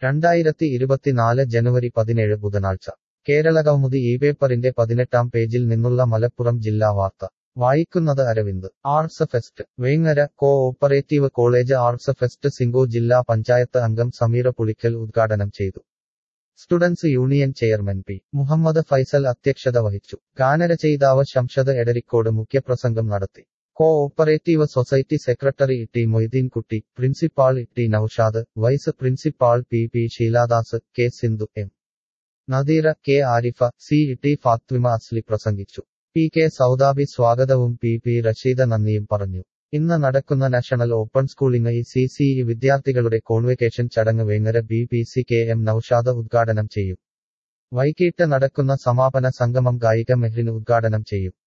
രണ്ടായിരത്തി ഇരുപത്തിനാല് ജനുവരി പതിനേഴ് ബുധനാഴ്ച കേരളകൗമുദി ഈ പേപ്പറിന്റെ പതിനെട്ടാം പേജിൽ നിന്നുള്ള മലപ്പുറം ജില്ലാ വാർത്ത വായിക്കുന്നത് Aravind arts fest Vengara cooperative college arts fest സിംഗോ ജില്ലാ പഞ്ചായത്ത് അംഗം സമീറ പുളിക്കൽ ഉദ്ഘാടനം ചെയ്തു students union chairman P Muhammad Faisal അധ്യക്ഷത വഹിച്ചു ഗാനരചയിതാവ് ശംഷദ് എടരിക്കോട് മുഖ്യപ്രസംഗം നടത്തി cooperative society secretary T Moideenkutty principal T Noushad vice principal P P Sheeladas K Sindhu M Nadeera K Arifa C T Fathima Asli പ്രസംഗിച്ചു പി കെ സൗദാബി സ്വാഗതവും പി പി റഷീദ നന്ദിയും പറഞ്ഞു ഇന്ന് നടക്കുന്ന national open schooling E C C E വിദ്യാർത്ഥികളുടെ കോൺവെക്കേഷൻ ചടങ്ങ് Vengara B P C K M Noushad ഉദ്ഘാടനം ചെയ്യും വൈകിട്ട് നടക്കുന്ന സമാപന സംഗമം ഗായിക മെഹ്റിൻ ഉദ്ഘാടനം ചെയ്യും